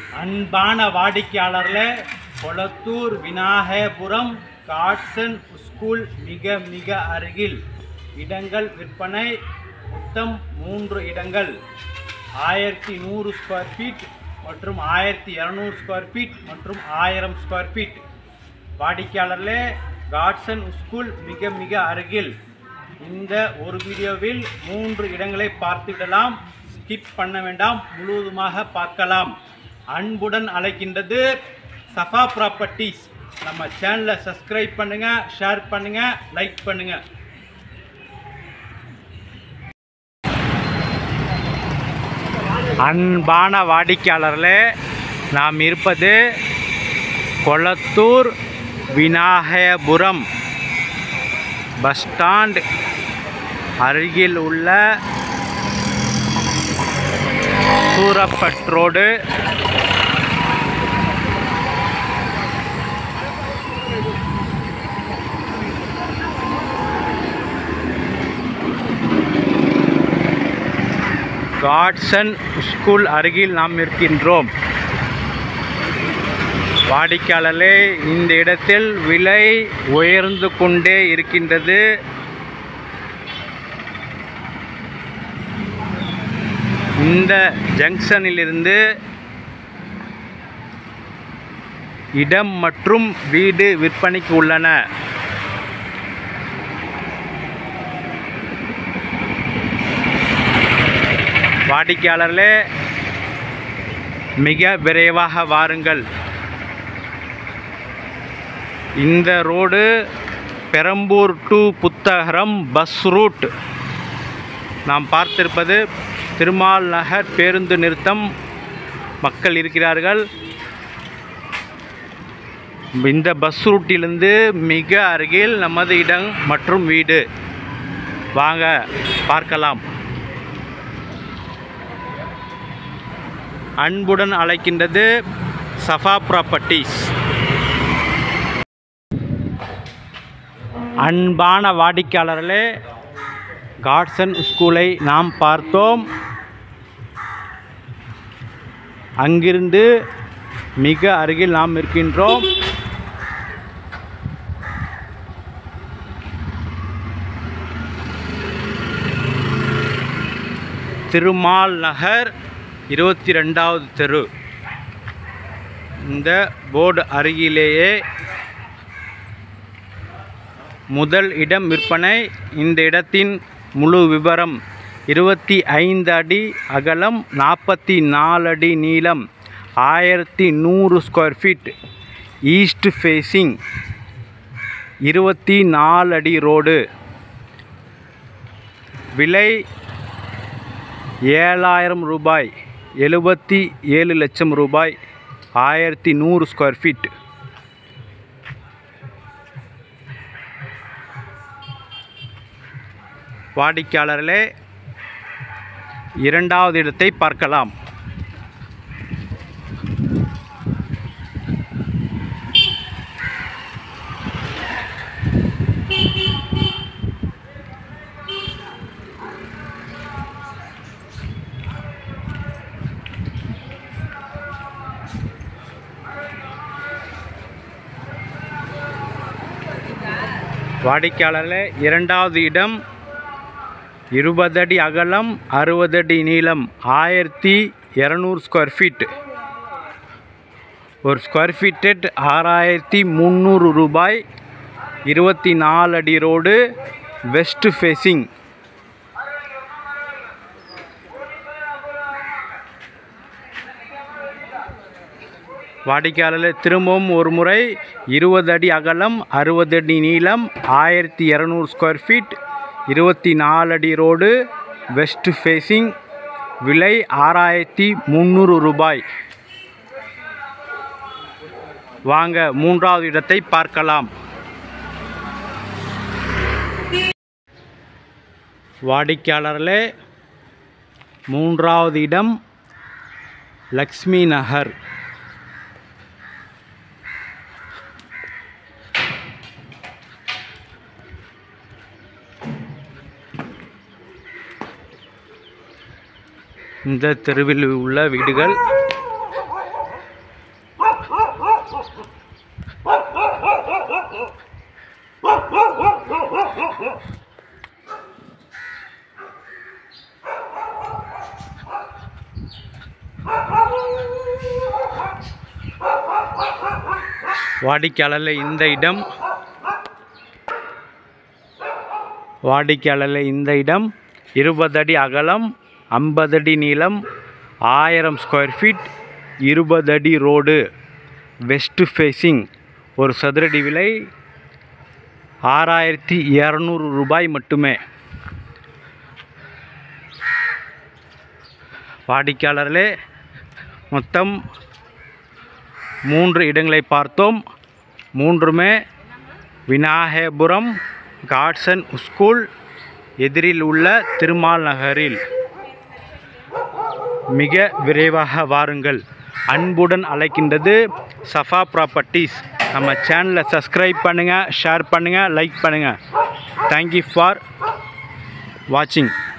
அன்பான வாடிக்கையாளர்களே கொளத்தூர் விநாயகபுரம் காட்சன் ஸ்கூல் மிக மிக அருகில் இடங்கள் விற்பனை மொத்தம் மூன்று இடங்கள் ஆயிரத்தி நூறு ஸ்கொயர் ஃபீட் மற்றும் ஆயிரத்தி இரநூறு ஸ்கொயர் ஃபீட் மற்றும் ஆயிரம் ஸ்கொயர் ஃபீட் வாடிக்கையாளர்களே காட்சன் ஸ்கூல் மிக மிக அருகில் இந்த ஒரு வீடியோவில் மூன்று இடங்களை பார்த்துவிடலாம் ஸ்கிப் பண்ண வேண்டாம் முழுவதுமாக பார்க்கலாம் அன்புடன் அழைக்கின்றது சஃபா ப்ராப்பர்ட்டிஸ் நம்ம சேனலை சப்ஸ்கிரைப் பண்ணுங்க ஷேர் பண்ணுங்க லைக் பண்ணுங்க அன்பான வாடிக்கையாளர்களே நாம் இருப்பது கொளத்தூர் விநாயகபுரம் பஸ் ஸ்டாண்ட் அருகில் உள்ள சூரப்பட் ரோடு காட்சன் ஸ்கூல் அருகில் நாம் இருக்கின்றோம் வாடிக்கையாளர்களே இந்த இடத்தில் விலை உயர்ந்து கொண்டே இருக்கின்றது இந்த ஜங்ஷனிலிருந்து இடம் மற்றும் வீடு விற்பனைக்கு உள்ளன வாடிக்கையாளர்களே மிக விரைவாக வாருங்கள் இந்த road Perambur to Puthagaram bus route நாம் பார்த்திருப்பது திருமால் நகர் பேருந்து நிறுத்தம் மக்கள் இருக்கிறார்கள் இந்த பஸ் ரூட்டிலிருந்து மிக அருகில் நமது இடம் மற்றும் வீடு வாங்க பார்க்கலாம் அன்புடன் அழைக்கின்றது சஃபா ப்ராப்பர்ட்டிஸ் அன்பான வாடிக்கையாளர்களே காட்சன் ஸ்கூலை நாம் பார்த்தோம் அங்கிருந்து மிக அருகில் நாம் இருக்கின்றோம் திருமால் நகர் இருபத்தி ரெண்டாவது தெரு இந்த போர்டு அருகிலேயே முதல் இடம் விற்பனை இந்த இடத்தின் முழு விவரம் இருபத்தி ஐந்து அடி அகலம் நாற்பத்தி நாலு அடி நீளம் ஆயிரத்தி நூறு ஸ்கொயர் ஃபீட் ஈஸ்ட் ஃபேஸிங் இருபத்தி நாலு அடி ரோடு விலை ஏழாயிரம் ரூபாய் எழுபத்தி ஏழு லட்சம் ரூபாய் ஆயிரத்தி நூறு ஸ்கொயர் ஃபீட் வாடிக்கையாளர்களே இரண்டாவது இடத்தை பார்க்கலாம் வாடிக்கையாளர்களே இரண்டாவது இடம் இருபது அடி அகலம் அறுபது அடி நீளம் ஆயிரத்தி இரநூறு ஸ்கொயர் ஃபீட் ஒரு ஸ்கொயர் ஃபீட்டு ஆறாயிரத்தி முந்நூறு ரூபாய் இருபத்தி நாலு அடி ரோடு வெஸ்ட் ஃபேஸிங் வாடிக்கையாளர் திரும்பவும் ஒரு முறை இருபது அடி அகலம் அறுபது அடி நீளம் ஆயிரத்தி இரநூறு ஸ்கொயர் ஃபீட் இருபத்தி நாலு அடி ரோடு வெஸ்ட் ஃபேஸிங் விலை ஆறாயிரத்தி முந்நூறு ரூபாய் வாங்க மூன்றாவது இடத்தை பார்க்கலாம் வாடிக்கையாளர்களே மூன்றாவது இடம் லக்ஷ்மி நகர் இந்த தெருவில் உள்ள வீடுகள் வாடிக்கையாளரில் இந்த இடம் வாடிக்கையாளரில் இந்த இடம் இருபது அடி அகலம் ஐம்பது அடி நீளம் ஆயிரம் ஸ்கொயர் ஃபீட் இருபது அடி ரோடு வெஸ்ட் ஃபேஸிங் ஒரு சதுரடி விலை ஆறாயிரத்தி இரநூறு ரூபாய் மட்டுமே வாடிக்கையாளர்களே மொத்தம் மூன்று இடங்களை பார்த்தோம் மூன்றுமே விநாயகபுரம் காட்சன் ஸ்கூல் எதிரில் உள்ள திருமால் நகரில் மிக விரைவாக வாருங்கள் அன்புடன் அழைக்கின்றது சஃபா ப்ராப்பர்ட்டிஸ் நம்ம சேனலை சப்ஸ்கிரைப் பண்ணுங்கள் ஷேர் பண்ணுங்கள் லைக் பண்ணுங்கள் தேங்க்யூ ஃபார் வாட்சிங்